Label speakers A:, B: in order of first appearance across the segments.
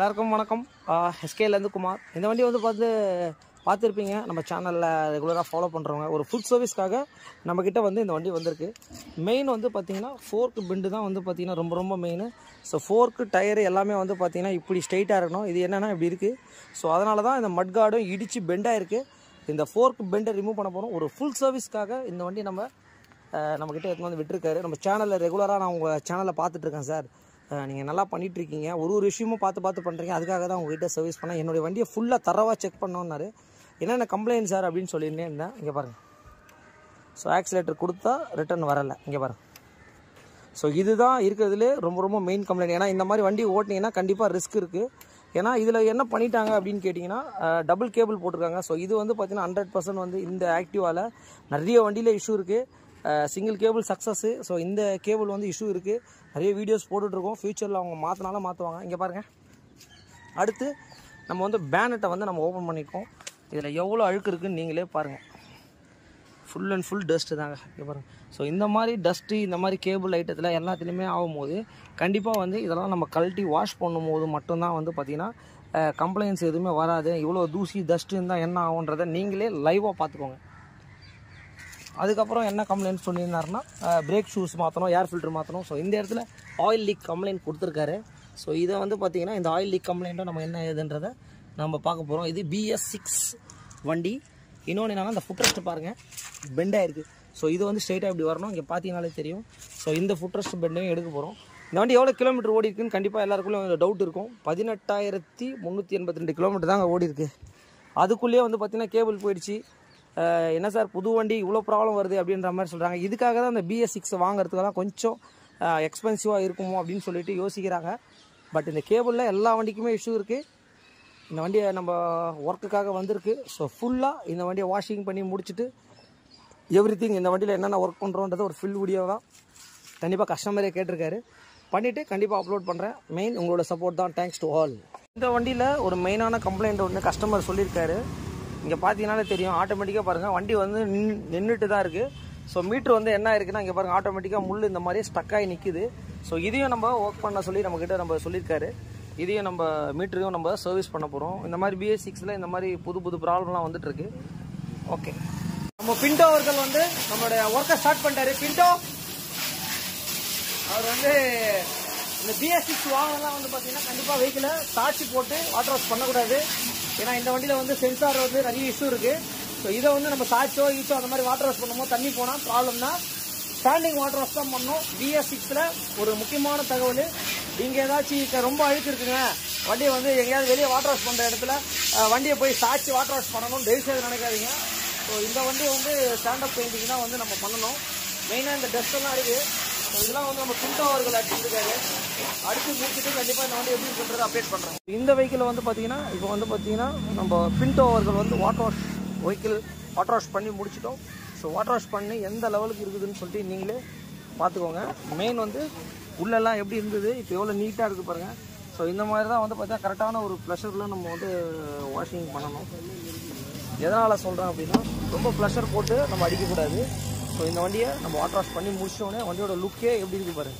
A: எல்லாருக்கும் வணக்கம் எஸ்கேலேருந்து குமார் இந்த வண்டி வந்து பார்த்து பார்த்துருப்பீங்க நம்ம சேனலில் ரெகுலராக ஃபாலோ பண்ணுறவங்க ஒரு ஃபுட் சர்வீஸ்க்காக நம்மக்கிட்ட வந்து இந்த வண்டி வந்திருக்கு மெயின் வந்து பார்த்தீங்கன்னா ஃபோர்க்கு பெண்டு தான் வந்து பார்த்தீங்கன்னா ரொம்ப ரொம்ப மெயின் ஸோ ஃபோர்க்கு டயரு எல்லாமே வந்து பார்த்தீங்கன்னா இப்படி ஸ்ட்ரைட்டாக இருக்கணும் இது என்னென்னா இப்படி இருக்குது ஸோ அதனால தான் இந்த மட்கார்டும் இடித்து பெண்டாக இருக்குது இந்த ஃபோர்க்கு பெண்டை ரிமூவ் பண்ண போகிறோம் ஒரு ஃபுல் சர்வீஸ்க்காக இந்த வண்டி நம்ம அஹ், நம்மக்கிட்ட எடுத்துன்னு வந்து விட்டுருக்காரு நம்ம சேனலில் ரெகுலராக நான் உங்கள் சேனலை பார்த்துட்ருக்கேன் சார் நீங்கள் நல்லா பண்ணிட்டு இருக்கீங்க ஒரு ஒரு விஷயமும் பார்த்து பார்த்து பண்ணுறீங்க அதுக்காக தான் உங்ககிட்ட சர்வீஸ் பண்ணேன் என்னுடைய வண்டியை ஃபுல்லாக தரவாக செக் பண்ணோன்னாரு என்னென்ன கம்ப்ளைண்ட் சார் அப்படின்னு சொல்லியிருந்தே இருந்தேன் இங்கே பாருங்கள் ஸோ ஆக்சிலேட்டர் கொடுத்தா ரிட்டர்ன் வரலை இங்கே பாருங்கள் ஸோ இதுதான் இருக்கிறதுலே ரொம்ப ரொம்ப மெயின் கம்ப்ளைண்ட் ஏன்னா இந்த மாதிரி வண்டி ஓட்டினீங்கன்னா கண்டிப்பாக ரிஸ்க் இருக்குது ஏன்னா இதில் என்ன பண்ணிட்டாங்க அப்படின்னு கேட்டிங்கன்னா டபுள் கேபிள் போட்டிருக்காங்க ஸோ இது வந்து பார்த்தீங்கன்னா ஹண்ட்ரட் பர்சன்ட் வந்து இந்த ஆக்டிவாவில் நிறைய வண்டியில் இஷ்யூ இருக்குது சிங்கிள் கேபிள் சக்ஸஸ்ஸு ஸோ இந்த கேபிள் வந்து இஷ்யூ இருக்குது நிறைய வீடியோஸ் போட்டுட்ருக்கோம் ஃப்யூச்சரில் அவங்க மாற்றினாலும் மாற்றுவாங்க இங்கே பாருங்கள் அடுத்து நம்ம வந்து பேனட்டை வந்து நம்ம ஓப்பன் பண்ணியிருக்கோம் இதில் எவ்வளோ அழுக்கு இருக்குன்னு நீங்களே பாருங்கள் ஃபுல் அண்ட் ஃபுல் டஸ்ட்டு தாங்க இங்கே பாருங்க ஸோ இந்த மாதிரி டஸ்ட்டு இந்த மாதிரி கேபிள் ஐட்டத்தில் எல்லாத்துலேயுமே ஆகும்போது கண்டிப்பாக வந்து இதெல்லாம் நம்ம கழட்டி வாஷ் பண்ணும்போது மட்டும்தான் வந்து பார்த்திங்கன்னா கம்ப்ளைண்ட்ஸ் எதுவுமே வராது இவ்வளோ தூசி டஸ்ட்டு இருந்தால் என்ன ஆகுன்றதை நீங்களே லைவாக பார்த்துக்கோங்க அதுக்கப்புறம் என்ன கம்ப்ளைண்ட் சொல்லியிருந்தாருன்னா பிரேக் ஷூஸ் மாற்றணும் ஏர் ஃபில்டர் மாற்றணும் ஸோ இந்த இடத்துல ஆயில் லீக் கம்ப்ளைண்ட் கொடுத்துருக்காரு ஸோ இதை வந்து பார்த்திங்கன்னா இந்த ஆயில் லீக் கம்ப்ளைண்ட்டை நம்ம என்ன ஏதுன்றதை நம்ம பார்க்க போகிறோம் இது பிஎஸ் சிக்ஸ் வண்டி இன்னொன்று என்னன்னா இந்த ஃபுட்ரெஸ்ட் பாருங்கள் பெண்டாக இருக்குது ஸோ இது வந்து ஸ்ட்ரைட்டாக இப்படி வரணும் இங்கே பார்த்தீங்கனாலே தெரியும் ஸோ இந்த ஃபுட்ரெஸ்ட் பெண்டையும் எடுக்க போகிறோம் இந்த வண்டி எவ்வளோ கிலோமீட்டர் ஓடி இருக்குன்னு கண்டிப்பாக எல்லாருக்குள்ளே டவுட் இருக்கும் பதினெட்டாயிரத்தி முந்நூற்றி எண்பத்தி ரெண்டு கிலோமீட்டர் தாங்க ஓடி இருக்கு அதுக்குள்ளேயே வந்து பார்த்திங்கன்னா கேபிள் போயிடுச்சு அஹ் என்ன சார் புது வண்டி இவ்வளோ ப்ராப்ளம் வருது அப்படின்ற மாதிரி சொல்கிறாங்க இதுக்காக தான் இந்த பிஎஸ் சிக்ஸ் வாங்குறதுக்கெல்லாம் கொஞ்சம் எக்ஸ்பென்சிவாக இருக்குமோ அப்படின்னு சொல்லிட்டு யோசிக்கிறாங்க பட் இந்த கேபிளில் எல்லா வண்டிக்குமே இஷ்யூ இருக்குது இந்த வண்டியை நம்ம ஒர்க்குக்காக வந்திருக்கு ஸோ ஃபுல்லாக இந்த வண்டியை வாஷிங் பண்ணி முடிச்சுட்டு எவ்ரி திங் இந்த வண்டியில் என்னென்ன ஒர்க் பண்ணுறோன்றது ஒரு ஃபில் வீடியோ தான் கண்டிப்பாக கஸ்டமரே கேட்டிருக்காரு பண்ணிவிட்டு கண்டிப்பாக அப்லோட் பண்ணுறேன் மெயின் உங்களோட சப்போர்ட் தான் தேங்க்ஸ் டு ஆல் இந்த வண்டியில் ஒரு மெயினான கம்ப்ளைண்ட் ஒன்று கஸ்டமர் சொல்லியிருக்காரு இங்கே பார்த்தீங்கன்னாலே தெரியும் ஆட்டோமேட்டிக்காக பாருங்கள் வண்டி வந்து நின் நின்றுட்டு தான் இருக்குது ஸோ மீட்ரு வந்து என்ன இருக்குன்னா இங்கே பாருங்கள் ஆட்டோமேட்டிக்காக முள் இந்த மாதிரி ஸ்டக் ஆகி நிற்குது ஸோ இதையும் நம்ம ஒர்க் பண்ண சொல்லி நம்மக்கிட்ட நம்ம சொல்லியிருக்காரு இதையும் நம்ம மீட்டரையும் நம்ம சர்வீஸ் பண்ண போகிறோம் இந்த மாதிரி பிஎஸ் சிக்ஸில் இந்த மாதிரி புது புது ப்ராப்ளம்லாம் வந்துட்டுருக்கு ஓகே நம்ம பிண்டோ அவர்கள் வந்து நம்மளுடைய ஒர்க்கை ஸ்டார்ட் பண்ணிட்டாரு பிண்டோ அவர் வந்து இந்த பிஎஸ் சிக்ஸ் வாங்கலாம் வந்து பார்த்தீங்கன்னா கண்டிப்பாக வெஹிக்கிளை சாட்சி போட்டு வாட்டர் வாஷ் பண்ணக்கூடாது ஏன்னா இந்த வண்டியில் வந்து சென்சார் வந்து நிறைய இஷ்யூ இருக்குது ஸோ இதை வந்து நம்ம சாட்சோ ஈச்சோ அந்த மாதிரி வாட்டர் வாஷ் பண்ணும்போது தண்ணி போனால் ப்ராப்ளம் தான் ஸ்டாண்டிங் வாட்டர் வாஷ் தான் பண்ணணும் பிஎஸ் சிக்ஸில் ஒரு முக்கியமான தகவல் நீங்கள் ஏதாச்சும் ரொம்ப அழுக்கு இருக்குங்க வண்டியை வந்து எங்கேயாவது வெளியே வாட்டர் வாஷ் பண்ணுற இடத்துல அஹ், வண்டியை போய் சாட்சி வாட்டர் வாஷ் பண்ணணும் தயவு செய்து நினைக்காதீங்க ஸோ இந்த வண்டி வந்து ஸ்டாண்டப் பெயிண்டிங் தான் வந்து நம்ம பண்ணணும் மெயினாக இந்த டஸ்ட் எல்லாம் இருக்கு ஸோ இதெல்லாம் வந்து நம்ம பிண்டோ அவர்கள் அடிச்சிருக்காரு அடிச்சு முடிச்சுட்டு கண்டிப்பாக இந்த வண்டி எப்படி பண்ணுறது அப்டேட் பண்ணுறோம் இந்த வெஹிக்கிள் வந்து பார்த்தீங்கன்னா இப்போ வந்து பார்த்தீங்கன்னா நம்ம பிண்டோ அவர்கள் வந்து water wash vehicle water wash பண்ணி முடிச்சிட்டோம் ஸோ வாட்டர் வாஷ் பண்ணி எந்த லெவலுக்கு இருக்குதுன்னு சொல்லிட்டு நீங்களே பார்த்துக்கோங்க மெயின் வந்து உள்ளெல்லாம் எப்படி இருந்தது இப்போ எவ்வளோ நீட்டாக இருக்குது பாருங்கள் ஸோ இந்த மாதிரி தான் வந்து பார்த்தா கரெக்டான ஒரு ப்ளஷரில் நம்ம வந்து வாஷிங் பண்ணணும் எதனால் சொல்கிறேன் அப்படின்னா ரொம்ப ப்ளஷர் போட்டு நம்ம அடிக்கக்கூடாது ஸோ இந்த வண்டியை நம்ம வாட்டர் வாஷ் பண்ணி முடிச்சோடனே வண்டியோட லுக்கே எப்படி இருக்குது பாருங்க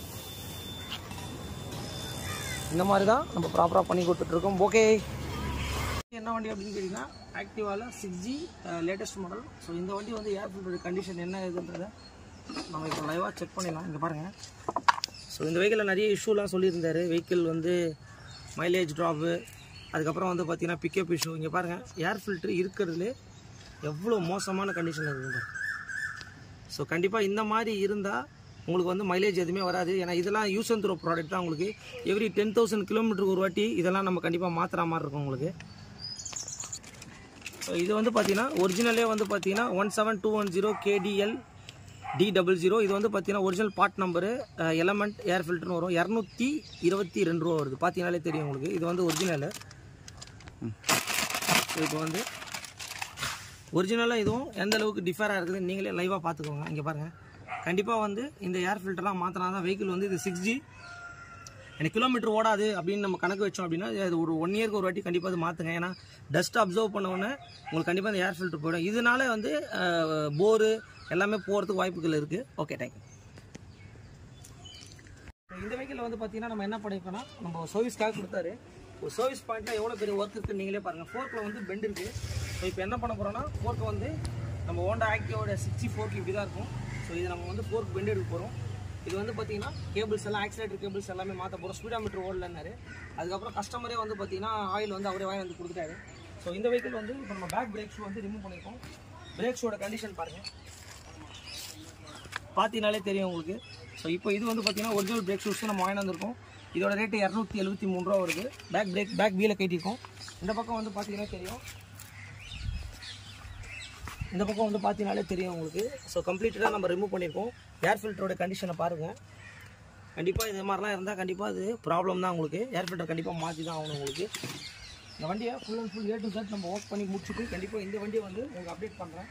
A: இந்த மாதிரி தான் நம்ம ப்ராப்பராக பண்ணி கொடுத்துட்ருக்கோம் ஓகே என்ன வண்டி அப்படின்னு கேட்டிங்கன்னா ஆக்டிவாவில் six G latest model so இந்த வண்டி வந்து ஏர் ஃபில்டர் கண்டிஷன் என்ன இதுன்றதை நம்ம இப்போ லைவாக செக் பண்ணிடலாம் இங்கே பாருங்கள் ஸோ இந்த வெஹிக்கிளில் நிறைய இஷ்யூலாம் சொல்லியிருந்தாரு வெஹிக்கிள் வந்து மைலேஜ் ட்ராப்பு அதுக்கப்புறம் வந்து பார்த்தீங்கன்னா பிக்கப் இஷ்யூ இங்கே பாருங்கள் ஏர் ஃபில்ட்ரு இருக்கிறதுலே எவ்வளோ மோசமான கண்டிஷன் இருக்குது பாருங்க ஸோ கண்டிப்பாக இந்த மாதிரி இருந்தால் உங்களுக்கு வந்து மைலேஜ் எதுவுமே வராது ஏன்னா இதெல்லாம் யூஸ் அண்ட் த்ரோ ப்ராடக்ட் தான் உங்களுக்கு எவ்ரி டென் தௌசண்ட் கிலோமீட்டருக்கு ஒரு வாட்டி இதெல்லாம் நம்ம கண்டிப்பாக மாற்றுற மாதிரி இருக்கும் உங்களுக்கு ஸோ இது வந்து பார்த்தீங்கன்னா ஒரிஜினலே வந்து பார்த்தீங்கன்னா one seven two one zero KDL T double zero இது வந்து பார்த்தீங்கன்னா original part number element air ஃபில்டர்னு வரும் இரநூத்தி இருபத்தி ரெண்டு ரூபா வருது பார்த்தீங்கனாலே தெரியும் உங்களுக்கு இது வந்து ஒரிஜினலு இப்போ வந்து ஒரிஜினலாக இதுவும் எந்த அளவுக்கு டிஃபராக இருக்குதுன்னு நீங்களே லைவாக பார்த்துக்கோங்க இங்கே பாருங்கள் கண்டிப்பாக வந்து இந்த ஏர் ஃபில்டர்லாம் மாற்றினா தான் வெஹிக்கிள் வந்து இது சிக்ஸ் ஜி எனக்கு கிலோமீட்டர் ஓடாது அப்படின்னு நம்ம கணக்கு வச்சோம் அப்படின்னா அது ஒரு ஒன் இயர்க்கு ஒரு வாட்டி கண்டிப்பாக அது மாற்றுங்க ஏன்னா டஸ்ட் அப்சர்வ் பண்ண உடனே உங்களுக்கு கண்டிப்பாக இந்த ஏர் ஃபில்டர் போயிடும் இதனால வந்து போரு எல்லாமே போகிறதுக்கு வாய்ப்புகள் இருக்குது ஓகே தேங்க்யூ இந்த வெஹிக்கிள் வந்து பார்த்தீங்கன்னா நம்ம என்ன பண்ணியிருக்கோம்னா நம்ம சர்வீஸ்க்காக கொடுத்தாரு ஒரு சர்வீஸ் பாயிண்ட்டில் எவ்வளோ பெரிய ஒர்க் இருக்குன்னு நீங்களே பாருங்கள் ஃபோர்க்கில் வந்து பெண்ட் இருக்குது ஸோ இப்போ என்ன பண்ண போகிறோம்னா ஃபோர்க்கை வந்து நம்ம ஹோண்டா ஆக்டிவோட சிக்ஸ்டி ஃபோர்க்கு இப்படி தான் இருக்கும் ஸோ இது நம்ம வந்து ஃபோர்க் பெண்ட் எடுக்க போகிறோம் இது வந்து பார்த்தீங்கன்னா கேபிள்ஸ் எல்லாம் ஆக்சிலேட்டர் கேபிள்ஸ் எல்லாமே மாற்ற போகிறோம் ஸ்பீடாமீட்டர் ஓடலன்னாரு அதுக்கப்புறம் கஸ்டமரே வந்து பார்த்தீங்கன்னா ஆயில் வந்து அவரே வாங்கி வந்து கொடுத்துட்டாரு ஸோ இந்த வெஹிக்கிள் வந்து இப்போ நம்ம பேக் பிரேக் ஷூ வந்து ரிமூவ் பண்ணியிருக்கோம் பிரேக் ஷூவோட கண்டிஷன் பாருங்கள் பார்த்தீங்கனாலே தெரியும் உங்களுக்கு ஸோ இப்போ இது வந்து பார்த்தீங்கன்னா ஒரிஜினல் பிரேக் ஷூஸ் நம்ம வாங்கி வந்திருக்கோம் இதோட ரேட்டு இரநூத்தி எழுபத்தி மூணு ரூபா வருது பேக் பிரேக் பேக் வீலை கட்டியிருக்கோம் இந்த பக்கம் வந்து பார்த்தீங்கன்னா தெரியும் இந்த பக்கம் வந்து பார்த்தீங்கனாலே தெரியும் உங்களுக்கு ஸோ கம்ப்ளீட்டடாக நம்ம ரிமூவ் பண்ணியிருக்கோம் ஏர் ஃபில்டரோட கண்டிஷனை பாருங்கள் கண்டிப்பாக இது மாதிரிலாம் இருந்தால் கண்டிப்பாக அது ப்ராப்ளம் தான் உங்களுக்கு ஏர் ஃபில்டர் கண்டிப்பாக மாற்றி தான் ஆகணும் உங்களுக்கு இந்த வண்டியை full and full A to Z நம்ம ஒர்க் பண்ணி முடிச்சுட்டு கண்டிப்பாக இந்த வண்டியை வந்து உங்களுக்கு அப்டேட் பண்ணுறேன்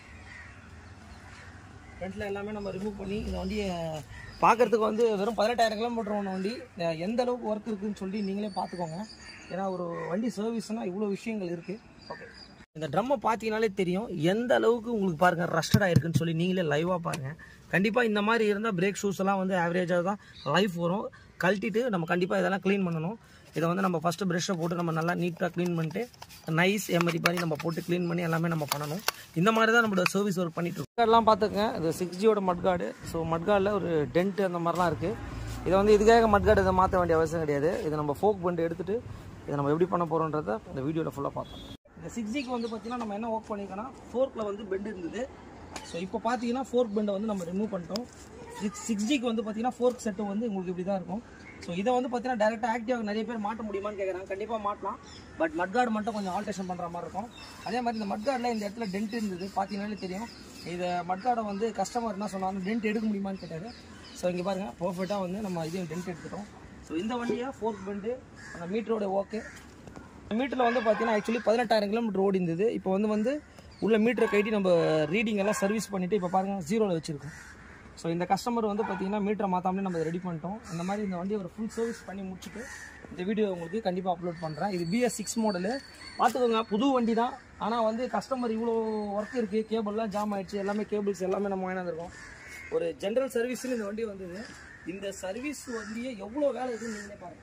A: ஃப்ரண்ட்டில் எல்லாமே நம்ம ரிமூவ் பண்ணி இந்த வண்டியை பார்க்கறதுக்கு வந்து வெறும் பதினெட்டாயிரம் கிலோமீட்டர் ஒன்று வண்டி அஹ் எந்த அளவுக்கு ஒர்க் இருக்குன்னு சொல்லி நீங்களே பார்த்துக்கோங்க ஏன்னா ஒரு வண்டி சர்வீஸ்னால் இவ்வளோ விஷயங்கள் இருக்குது ஓகே இந்த ட்ரம்மை பார்த்தீங்கனாலே தெரியும் எந்த அளவுக்கு உங்களுக்கு பாருங்கள் ரஸ்டட் ஆயிருக்குன்னு சொல்லி நீங்களே லைவாக பாருங்கள் கண்டிப்பாக இந்த மாதிரி இருந்தால் பிரேக் ஷூஸ் எல்லாம் வந்து ஆவரேஜாக தான் லைஃப் வரும் கழட்டிட்டு நம்ம கண்டிப்பாக இதெல்லாம் க்ளீன் பண்ணணும் இதை வந்து நம்ம ஃபஸ்ட்டு ப்ரெஷ்ஷை போட்டு நம்ம நல்லா நீட்டாக க்ளீன் பண்ணிட்டு நைஸ் எமரி மாதிரி நம்ம போட்டு க்ளீன் பண்ணி எல்லாமே நம்ம பண்ணணும் இந்த மாதிரி தான் நம்மளோட சர்வீஸ் ஒர்க் பண்ணிட்டு இருக்கோம் எல்லாம் பார்த்துக்கங்க இது சிக்ஸ் ஜியோட மட்கார்டு ஸோ மட்கார்டில் ஒரு டென்ட் அந்த மாதிரிலாம் இருக்குது இதை வந்து இதுக்காக மட்கார்டு இதை மாற்ற வேண்டிய அவசியம் கிடையாது இதை நம்ம ஃபோக் பண்டு எடுத்துட்டு இதை நம்ம எப்படி பண்ண போகிறோன்றத இந்த வீடியோவில் ஃபுல்லாக பார்த்தோம் இந்த சிக்ஸ் ஜிக்கு வந்து பார்த்தீங்கன்னா நம்ம என்ன ஒர்க் பண்ணியிருக்கோம்னா ஃபோர்க்கில் வந்து பெண்ட் இருந்தது ஸோ இப்போ பார்த்தீங்கன்னா ஃபோர்க் பெண்டை வந்து நம்ம ரிமூவ் பண்ணிட்டோம் சிக்ஸ் சிக்ஸ் ஜிக்கு வந்து பார்த்தீங்கன்னா ஃபோர்க் செட்டு வந்து உங்களுக்கு இப்படி தான் இருக்கும் ஸோ இதை வந்து பார்த்தீங்கன்னா டேரெக்டாக ஆக்டிவாக நிறைய பேர் மாட்ட முடியுமான்னு கேட்குறாங்க கண்டிப்பாக மாட்டலாம் பட் மட்கார்டு மட்டும் கொஞ்சம் ஆல்ட்ரேஷன் பண்ணுற மாதிரி இருக்கும் அதே மாதிரி இந்த மட்கார்டில் இந்த இடத்துல டென்ட் இருந்தது பார்த்தீங்கன்னாலே தெரியும் இதை மட்கார்டை வந்து கஸ்டமர் என்ன சொன்னாங்க டென்ட் எடுக்க முடியுமான்னு கேட்டாரு ஸோ இங்கே பாருங்கள் பர்ஃபெக்டாக வந்து நம்ம இதையும் டென்ட் எடுத்துட்டோம் ஸோ இந்த வண்டியை ஃபோர்க் பெண்டு அந்த மீட்டரோட ஓகே மீட்டரில் வந்து பார்த்தீங்கன்னா ஆக்சுவலி பதினெட்டாயிரம் கிலோமீட்டர் ஓடி இருந்தது இப்போ வந்து வந்து உள்ள மீட்டரை கட்டி நம்ம ரீடிங் எல்லாம் சர்வீஸ் பண்ணிவிட்டு இப்போ பாருங்கள் ஜீரோவில் வச்சுருக்கோம் ஸோ இந்த கஸ்டமர் வந்து பார்த்தீங்கன்னா மீட்டரை மாற்றாமலே நம்ம ரெடி பண்ணிட்டோம் இந்த மாதிரி இந்த வண்டியை ஒரு ஃபுல் சர்வீஸ் பண்ணி முடிச்சுட்டு இந்த வீடியோ உங்களுக்கு கண்டிப்பாக அப்லோட் பண்ணுறேன் இது பிஎஸ் சிக்ஸ் மாடலு பார்த்துக்கோங்க புது வண்டி தான் ஆனால் வந்து கஸ்டமர் இவ்வளோ ஒர்க் இருக்குது கேபிள்லாம் ஜாம் ஆயிடுச்சு எல்லாமே கேபிள்ஸ் எல்லாமே நம்ம வாங்கி வந்திருக்கோம் ஒரு ஜென்ரல் சர்வீஸ்னு இந்த வண்டி வந்தது இந்த சர்வீஸ் வண்டியை எவ்வளோ வேலை இருக்குன்னு நீங்களே பாருங்கள்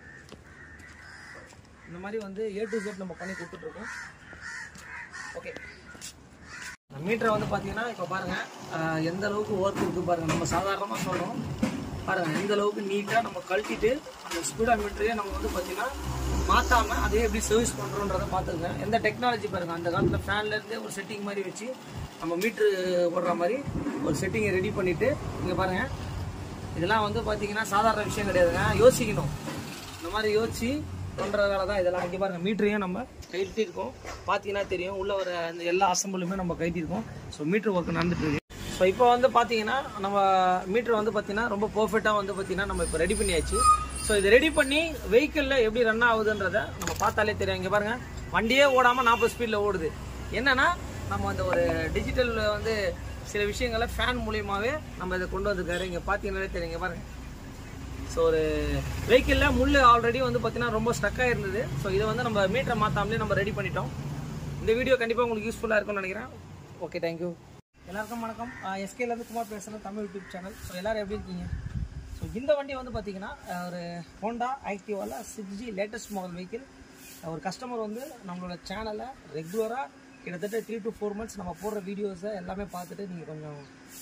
A: இந்த மாதிரி வந்து ஏ டு Z நம்ம பண்ணி கொடுத்துட்ருக்கோம் ஓகே மீட்டரை வந்து பார்த்தீங்கன்னா இப்போ பாருங்கள் ஆஹ் எந்த அளவுக்கு ஒர்க் இருக்குது பாருங்கள் நம்ம சாதாரணமாக சொல்கிறோம் பாருங்கள் எந்த அளவுக்கு நீட்டாக நம்ம கழட்டிட்டு அந்த ஸ்பீடா மீட்டரையே நம்ம வந்து பார்த்தீங்கன்னா மாற்றாமல் அதே எப்படி சர்வீஸ் பண்ணுறோன்றதை பார்த்துங்க எந்த டெக்னாலஜி பாருங்கள் அந்த காலத்தில் ஃபேன்லேருந்தே ஒரு செட்டிங் மாதிரி வச்சு நம்ம மீட்ரு போடுற மாதிரி ஒரு செட்டிங்கை ரெடி பண்ணிவிட்டு இங்கே பாருங்கள் இதெல்லாம் வந்து பார்த்தீங்கன்னா சாதாரண விஷயம் கிடையாதுங்க யோசிக்கணும் இந்த மாதிரி யோசிச்சு பண்ணுறதால தான் இதெல்லாம் இங்கே பாருங்க மீட்டரையும் நம்ம கைட்டிருக்கோம் பார்த்தீங்கன்னா தெரியும் உள்ள வர அந்த எல்லா அசம்பிளுமே நம்ம கைட்டிருக்கோம் ஸோ மீட்டர் ஒர்க் நடந்துட்டு இருக்கு ஸோ இப்போ வந்து பார்த்தீங்கன்னா நம்ம மீட்டர் வந்து பார்த்தீங்கன்னா ரொம்ப பர்ஃபெக்டாக வந்து பார்த்தீங்கன்னா நம்ம இப்போ ரெடி பண்ணியாச்சு ஸோ இதை ரெடி பண்ணி வெஹிக்கிளில் எப்படி ரன் ஆகுதுன்றத நம்ம பார்த்தாலே தெரியும் இங்கே பாருங்க வண்டியே ஓடாமல் நாற்பது ஸ்பீடில் ஓடுது என்னன்னா நம்ம அந்த ஒரு டிஜிட்டல் வந்து சில விஷயங்களை ஃபேன் மூலியமாகவே நம்ம இதை கொண்டு வந்திருக்காரு இங்கே பார்த்தீங்கன்னாலே தெரியும் இங்க பாருங்க ஸோ ஒரு வெஹிக்கிளில் முள் ஆல்ரெடி வந்து பார்த்தீங்கன்னா ரொம்ப ஸ்டக்காக இருந்தது ஸோ இதை வந்து நம்ம மீட்டரை மாற்றாமலே நம்ம ரெடி பண்ணிட்டோம் இந்த வீடியோ கண்டிப்பாக உங்களுக்கு யூஸ்ஃபுல்லாக இருக்கும்னு நினைக்கிறேன் ஓகே தேங்க்யூ எல்லாருக்கும் வணக்கம் எஸ்கேலேருந்து குமார் பேசுகிறேன் தமிழ் யூடியூப் சேனல் ஸோ எல்லோரும் எப்படி இருக்கீங்க ஸோ இந்த வண்டி வந்து பார்த்தீங்கன்னா அஹ், ஒரு ஹோண்டா ஆக்டிவாவில் six G latest model vehicle ஒரு கஸ்டமர் வந்து நம்மளோட சேனலை ரெகுலராக கிட்டத்தட்ட த்ரீ டு ஃபோர் மந்த்ஸ் நம்ம போடுற வீடியோஸை எல்லாமே பார்த்துட்டு நீங்கள் கொஞ்சம்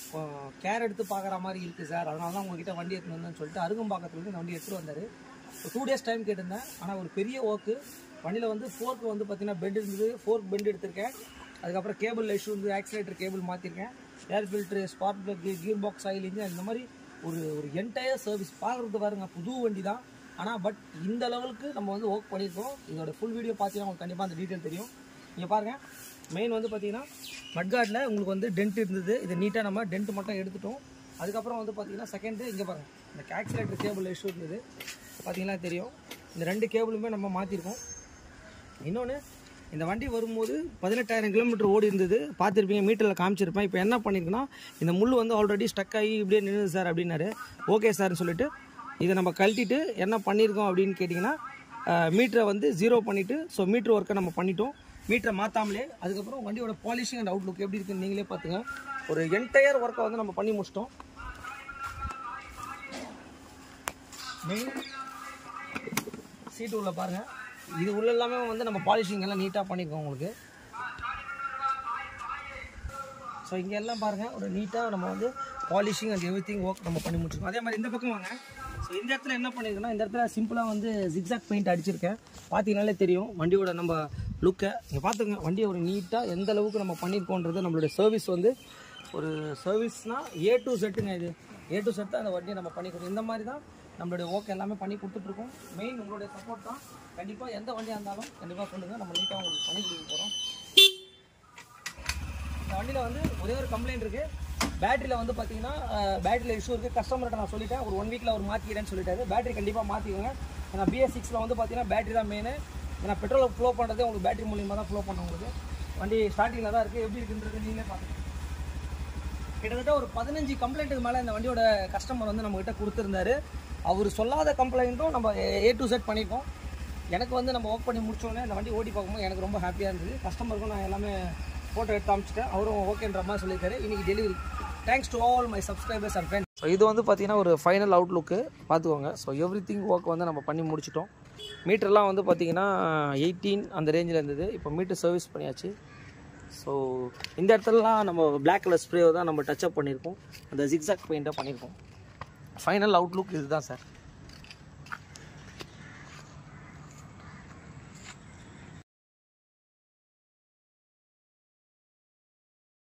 A: கேர் எடுத்து பார்க்குற மாதிரி இருக்குது சார் அதனால தான் உங்ககிட்ட வண்டி எடுத்துன்னு வந்தேன்னு சொல்லிட்டு அருகம்பாக்கத்துலேருந்து இந்த வண்டி எடுத்துகிட்டு வந்தார் டூ டேஸ் டைம் கேட்டிருந்தேன் ஆனால் ஒரு பெரிய ஒர்க்கு வண்டியில் வந்து ஃபோர்க்கு வந்து பார்த்தீங்கன்னா பெண்ட் இருந்தது ஃபோர்க் பெண்ட் எடுத்திருக்கேன் அதுக்கப்புறம் கேபிள் இஷ்யூ வந்து ஆக்சிலேட்டர் கேபிள் மாற்றிருக்கேன் air filter spark plug gear box oil engine இந்த மாதிரி ஒரு ஒரு என்டையர் சர்வீஸ் பார்க்குறது பாருங்க புது வண்டி தான் ஆனால் பட் இந்த லெவலுக்கு நம்ம வந்து ஒர்க் பண்ணியிருக்கோம் இதோட ஃபுல் வீடியோ பார்த்தீங்கன்னா உங்களுக்கு கண்டிப்பாக அந்த டீட்டெயில் தெரியும் நீங்கள் பாருங்கள் மெயின் வந்து பார்த்தீங்கன்னா மட்கார்டில் உங்களுக்கு வந்து டென்ட் இருந்தது இதை நீட்டாக நம்ம டென்ட் மட்டும் எடுத்துட்டோம் அதுக்கப்புறம் வந்து பார்த்தீங்கன்னா செகண்டு இங்கே பாருங்கள் இந்த ஆக்சிலேட்டர் கேபிள் இஷ்யூ இருந்தது பார்த்தீங்கன்னா தெரியும் இந்த ரெண்டு கேபிளுமே நம்ம மாற்றிருக்கோம் இன்னொன்று இந்த வண்டி வரும்போது பதினெட்டாயிரம் கிலோமீட்டர் ஓடி இருந்தது பார்த்துருப்பீங்க மீட்டரில் காமிச்சிருப்பேன் இப்போ என்ன பண்ணியிருக்குன்னா இந்த முள் வந்து ஆல்ரெடி ஸ்டக் ஆகி இப்படியே நின்றுது சார் அப்படின்னாரு ஓகே சார்னு சொல்லிட்டு இதை நம்ம கழட்டிட்டு என்ன பண்ணியிருக்கோம் அப்படின்னு கேட்டிங்கன்னா மீட்டரை வந்து ஜீரோ பண்ணிவிட்டு ஸோ மீட்ரு ஒர்க்கை நம்ம பண்ணிட்டோம் மீட்டரை மாற்றாமலே அதுக்கப்புறம் வண்டியோட பாலிஷிங் அண்ட் அவுட்லுக் எப்படி இருக்குன்னு நீங்களே பார்த்துங்க ஒரு என்டையர் ஒர்க்கை வந்து நம்ம பண்ணி முடிச்சிட்டோம் மெயின் சீட்டு உள்ள பாருங்கள் இது உள்ள எல்லாமே வந்து நம்ம பாலிஷிங் எல்லாம் நீட்டாக பண்ணியிருக்கோம் உங்களுக்கு ஸோ இங்கே எல்லாம் பாருங்கள் ஒரு நீட்டாக நம்ம வந்து polishing and everything work நம்ம பண்ணி முடிச்சிருக்கோம் அதே மாதிரி இந்த பக்கம் வாங்க ஸோ இந்த இடத்துல என்ன பண்ணியிருக்கேன்னா இந்த இடத்துல சிம்பிளாக வந்து ஜிக்ஸாக் பெயிண்ட் அடிச்சிருக்கேன் பார்த்தீங்கனாலே தெரியும் வண்டியோட நம்ம லுக்கை இங்கே பார்த்துங்க வண்டியை ஒரு நீட்டாக எந்த அளவுக்கு நம்ம பண்ணியிருக்கோன்றது நம்மளுடைய சர்வீஸ் வந்து ஒரு சர்வீஸ்னால் ஏ டு செட்டுங்க இது ஏ டு செட் தான் அந்த வண்டியை நம்ம பண்ணி கொடுத்தோம் இந்த மாதிரி தான் நம்மளுடைய ஒர்க் எல்லாமே பண்ணி கொடுத்துட்ருக்கோம் மெயின் உங்களுடைய சப்போர்ட் தான் கண்டிப்பாக எந்த வண்டியாக இருந்தாலும் கண்டிப்பாக சொல்லுங்கள் நம்ம நீட்டாக உங்களுக்கு பண்ணி கொடுக்க போகிறோம் இந்த வண்டியில் வந்து ஒரே ஒரு கம்ப்ளைண்ட் இருக்குது பேட்டரியில் வந்து பார்த்தீங்கன்னா பேட்டரியில் இஷ்யூ இருக்குது கஸ்டமர்கிட்ட நான் சொல்லிட்டேன் ஒரு ஒன் வீக்கில் அவர் மாற்றிக்கிறேன்னு சொல்லிட்டாரு பேட்டரி கண்டிப்பாக மாற்றிக்கோங்க ஏன்னா பிஎஸ் சிக்ஸில் வந்து பார்த்தீங்கன்னா பேட்டரி தான் மெயின் ஏன்னா பெட்ரோல் ஃப்ளோ பண்ணுறதே உங்களுக்கு பேட்டரி மூலியமாக தான் ஃப்ளோ பண்ணும் உங்களுக்கு வண்டி ஸ்டார்டிங்கில் தான் இருக்குது எப்படி இருக்குன்றது நீங்களே பார்த்துக்கோங்க கிட்டத்தட்ட ஒரு பதினஞ்சு கம்ப்ளைண்ட்டுக்கு மேலே இந்த வண்டியோட கஸ்டமர் வந்து நம்மகிட்ட கொடுத்துருந்தாரு அவர் சொல்லாத கம்ப்ளைண்ட்டும் நம்ம ஏ டு செட் பண்ணியிருக்கோம் எனக்கு வந்து நம்ம ஒர்க் பண்ணி முடிச்சோடனே இந்த வண்டி ஓட்டி பார்க்கும்போது எனக்கு ரொம்ப ஹாப்பியாக இருந்தது கஸ்டமருக்கும் நான் எல்லாமே ஃபோட்டோ எடுத்து காமிச்சிட்டேன் அவரும் ஓகேன்ற மாதிரி சொல்லியிருக்காரு இன்னைக்கு delivery thanks to all my subscribers and friends so இது வந்து பார்த்தீங்கன்னா ஒரு ஃபைனல் அவுட்லுக்கு பார்த்துக்கோங்க ஸோ எவ்ரி திங் ஒர்க் வந்து நம்ம பண்ணி முடிச்சிட்டோம் மீட்டர்லாம் வந்து பார்த்தீங்கன்னா எயிட்டீன் அந்த ரேஞ்சில் இருந்தது இப்போ மீட்டர் சர்வீஸ் பண்ணியாச்சு ஸோ இந்த இடத்துலலாம் நம்ம பிளாக் கலர் ஸ்ப்ரே தான் நம்ம டச் அப் பண்ணியிருக்கோம் அந்த ஜிக்ஸாக் பெயிண்ட்டாக பண்ணியிருக்கோம் ஃபைனல் அவுட்லுக் இதுதான் சார்